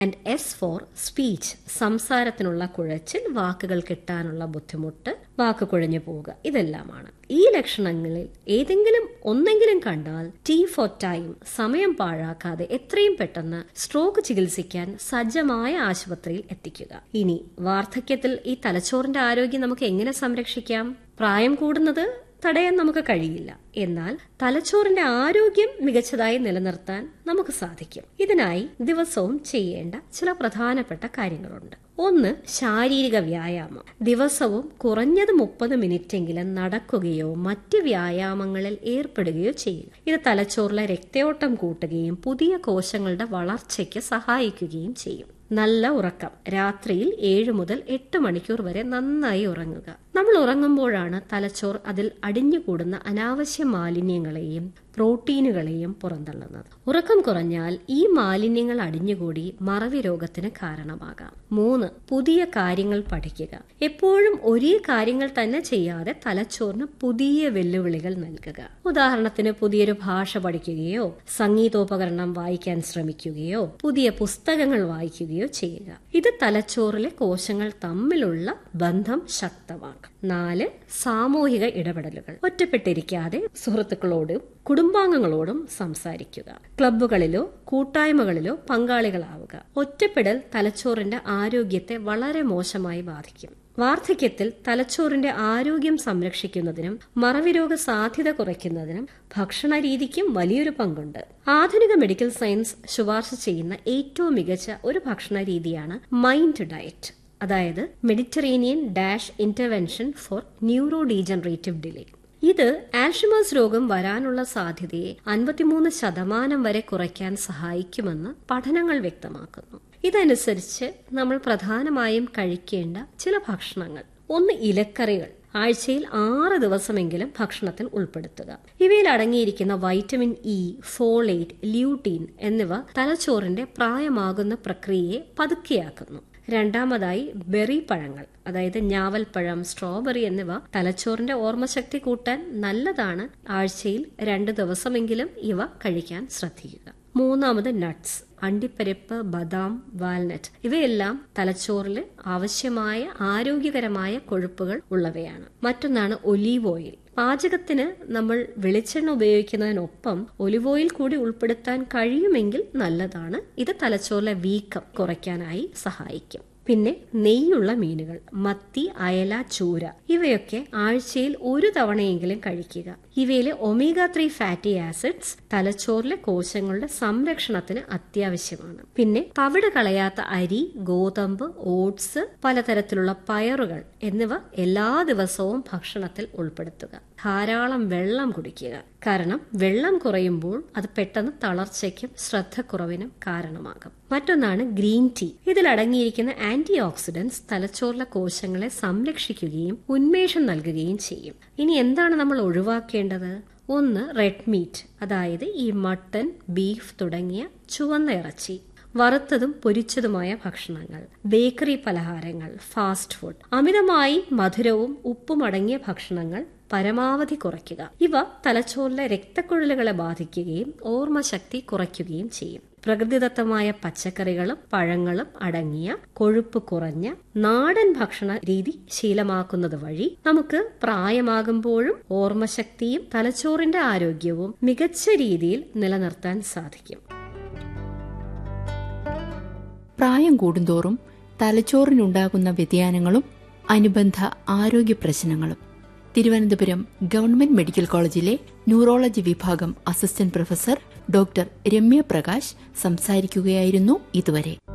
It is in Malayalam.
ആൻഡ് എസ് ഫോർ സ്പീച്ച് സംസാരത്തിനുള്ള കുഴച്ചിൽ വാക്കുകൾ കിട്ടാനുള്ള ബുദ്ധിമുട്ട് വാക്ക് കുഴഞ്ഞു പോവുക ഇതെല്ലാമാണ് ഈ ലക്ഷണങ്ങളിൽ ഏതെങ്കിലും ഒന്നെങ്കിലും കണ്ടാൽ ടി ഫോർ ടൈം സമയം പാഴാക്കാതെ എത്രയും പെട്ടെന്ന് സ്ട്രോക്ക് ചികിത്സിക്കാൻ സജ്ജമായ ആശുപത്രിയിൽ എത്തിക്കുക ഇനി വാർദ്ധക്യത്തിൽ ഈ തലച്ചോറിന്റെ ആരോഗ്യം നമുക്ക് എങ്ങനെ സംരക്ഷിക്കാം പ്രായം കൂടുന്നത് തടയാൻ നമുക്ക് കഴിയില്ല എന്നാൽ തലച്ചോറിന്റെ ആരോഗ്യം മികച്ചതായി നിലനിർത്താൻ നമുക്ക് സാധിക്കും ഇതിനായി ദിവസവും ചെയ്യേണ്ട ചില പ്രധാനപ്പെട്ട കാര്യങ്ങളുണ്ട് ഒന്ന് ശാരീരിക വ്യായാമം ദിവസവും കുറഞ്ഞത് മുപ്പത് മിനിറ്റെങ്കിലും നടക്കുകയോ മറ്റ് വ്യായാമങ്ങളിൽ ഏർപ്പെടുകയോ ചെയ്യുക ഇത് തലച്ചോറിലെ രക്തയോട്ടം കൂട്ടുകയും പുതിയ കോശങ്ങളുടെ വളർച്ചയ്ക്ക് സഹായിക്കുകയും ചെയ്യും നല്ല ഉറക്കം രാത്രിയിൽ ഏഴ് മുതൽ എട്ട് മണിക്കൂർ വരെ നന്നായി ഉറങ്ങുക നമ്മൾ ഉറങ്ങുമ്പോഴാണ് തലച്ചോർ അതിൽ അടിഞ്ഞുകൂടുന്ന അനാവശ്യ മാലിന്യങ്ങളെയും പ്രോട്ടീനുകളെയും പുറന്തള്ളുന്നത് ഉറക്കം കുറഞ്ഞാൽ ഈ മാലിന്യങ്ങൾ അടിഞ്ഞുകൂടി മറവി രോഗത്തിന് കാരണമാകാം മൂന്ന് പുതിയ കാര്യങ്ങൾ പഠിക്കുക എപ്പോഴും ഒരേ കാര്യങ്ങൾ തന്നെ ചെയ്യാതെ തലച്ചോറിന് പുതിയ വെല്ലുവിളികൾ നൽകുക ഉദാഹരണത്തിന് പുതിയൊരു ഭാഷ പഠിക്കുകയോ സംഗീതോപകരണം വായിക്കാൻ ശ്രമിക്കുകയോ പുതിയ പുസ്തകങ്ങൾ വായിക്കുകയോ ചെയ്യുക ഇത് തലച്ചോറിലെ കോശങ്ങൾ തമ്മിലുള്ള ബന്ധം ശക്തമാക്കും നാല് സാമൂഹിക ഇടപെടലുകൾ ഒറ്റപ്പെട്ടിരിക്കാതെ സുഹൃത്തുക്കളോടും കുടുംബാംഗങ്ങളോടും സംസാരിക്കുക ക്ലബ്ബുകളിലോ കൂട്ടായ്മകളിലോ പങ്കാളികളാവുക ഒറ്റപ്പെടൽ തലച്ചോറിന്റെ ആരോഗ്യത്തെ വളരെ മോശമായി ബാധിക്കും വാർദ്ധക്യത്തിൽ തലച്ചോറിന്റെ ആരോഗ്യം സംരക്ഷിക്കുന്നതിനും മറവിരോഗ സാധ്യത കുറയ്ക്കുന്നതിനും ഭക്ഷണ രീതിക്കും വലിയൊരു പങ്കുണ്ട് ആധുനിക മെഡിക്കൽ സയൻസ് ശുപാർശ ചെയ്യുന്ന ഏറ്റവും മികച്ച ഒരു ഭക്ഷണ രീതിയാണ് മൈൻഡ് ഡയറ്റ് അതായത് Mediterranean DASH intervention for neuro degenerative delay ഇത് ആൽഷിമേഴ്സ് രോഗം വരാനുള്ള സാധ്യതയെ അൻപത്തിമൂന്ന് ശതമാനം വരെ കുറയ്ക്കാൻ സഹായിക്കുമെന്ന് പഠനങ്ങൾ വ്യക്തമാക്കുന്നു ഇതനുസരിച്ച് നമ്മൾ പ്രധാനമായും കഴിക്കേണ്ട ചില ഭക്ഷണങ്ങൾ ഒന്ന് ഇലക്കറികൾ ആഴ്ചയിൽ ആറ് ദിവസമെങ്കിലും ഭക്ഷണത്തിൽ ഉൾപ്പെടുത്തുക ഇവയിൽ അടങ്ങിയിരിക്കുന്ന വൈറ്റമിൻ ഇ ഫോളേറ്റ് ല്യൂട്ടീൻ എന്നിവ തലച്ചോറിന്റെ പ്രായമാകുന്ന പ്രക്രിയയെ പതുക്കെയാക്കുന്നു രണ്ടാമതായി ബെറി പഴങ്ങൾ അതായത് ഞാവൽപ്പഴം സ്ട്രോബെറി എന്നിവ തലച്ചോറിന്റെ ഓർമ്മശക്തി കൂട്ടാൻ നല്ലതാണ് ആഴ്ചയിൽ രണ്ട് ദിവസമെങ്കിലും ഇവ കഴിക്കാൻ ശ്രദ്ധിക്കുക മൂന്നാമത് നട്ട്സ് അണ്ടിപ്പരിപ്പ് ബദാം വാൽനട്ട് ഇവയെല്ലാം തലച്ചോറിൽ ആവശ്യമായ ആരോഗ്യകരമായ കൊഴുപ്പുകൾ ഉള്ളവയാണ് മറ്റൊന്നാണ് ഒലീവ് ഓയിൽ പാചകത്തിന് നമ്മൾ വെളിച്ചെണ്ണ ഉപയോഗിക്കുന്നതിനൊപ്പം ഒലിവ് ഓയിൽ കൂടി ഉൾപ്പെടുത്താൻ കഴിയുമെങ്കിൽ നല്ലതാണ് ഇത് തലച്ചോറിലെ വീക്കം കുറയ്ക്കാനായി സഹായിക്കും പിന്നെ നെയ്യുള്ള മീനുകൾ മത്തി അയല ചൂര ഇവയൊക്കെ ആഴ്ചയിൽ ഒരു തവണയെങ്കിലും കഴിക്കുക ഇവയിലെ ഒമേഗ ത്രീ ഫാറ്റി ആസിഡ്സ് തലച്ചോറിലെ കോശങ്ങളുടെ സംരക്ഷണത്തിന് അത്യാവശ്യമാണ് പിന്നെ തവിട് കളയാത്ത അരി ഗോതമ്പ് ഓട്സ് പലതരത്തിലുള്ള പയറുകൾ എന്നിവ എല്ലാ ദിവസവും ഭക്ഷണത്തിൽ ഉൾപ്പെടുത്തുക ധാരാളം വെള്ളം കുടിക്കുക കാരണം വെള്ളം കുറയുമ്പോൾ അത് പെട്ടെന്ന് തളർച്ചയ്ക്കും ശ്രദ്ധക്കുറവിനും കാരണമാകും മറ്റൊന്നാണ് ഗ്രീൻ ടീ ഇതിൽ അടങ്ങിയിരിക്കുന്ന ആന്റി ഓക്സിഡന്റ്സ് തലച്ചോറിലെ കോശങ്ങളെ സംരക്ഷിക്കുകയും ഉന്മേഷം നൽകുകയും ചെയ്യും ഇനി എന്താണ് നമ്മൾ ഒഴിവാക്കേണ്ടത് ഒന്ന് റെഡ് മീറ്റ് അതായത് ഈ മട്ടൺ ബീഫ് തുടങ്ങിയ ചുവന്ന ഇറച്ചി വറുത്തതും പൊരിച്ചതുമായ ഭക്ഷണങ്ങൾ ബേക്കറി പലഹാരങ്ങൾ ഫാസ്റ്റ് ഫുഡ് അമിതമായി മധുരവും ഉപ്പും അടങ്ങിയ ഭക്ഷണങ്ങൾ പരമാവധി കുറയ്ക്കുക ഇവ തലച്ചോറിലെ രക്തക്കുഴലുകളെ ബാധിക്കുകയും ഓർമ്മശക്തി കുറയ്ക്കുകയും ചെയ്യും പ്രകൃതിദത്തമായ പച്ചക്കറികളും പഴങ്ങളും അടങ്ങിയ കൊഴുപ്പ് കുറഞ്ഞ നാടൻ ഭക്ഷണ രീതി ശീലമാക്കുന്നത് വഴി നമുക്ക് പ്രായമാകുമ്പോഴും ഓർമ്മശക്തിയും തലച്ചോറിന്റെ ആരോഗ്യവും മികച്ച രീതിയിൽ നിലനിർത്താൻ സാധിക്കും പ്രായം കൂടുന്തോറും തലച്ചോറിനുണ്ടാകുന്ന വ്യതിയാനങ്ങളും അനുബന്ധ ആരോഗ്യ പ്രശ്നങ്ങളും തിരുവനന്തപുരം ഗവൺമെന്റ് മെഡിക്കൽ കോളേജിലെ ന്യൂറോളജി വിഭാഗം assistant professor doctor Ramya Prakash സംസാരിക്കുകയായിരുന്നു ഇതുവരെ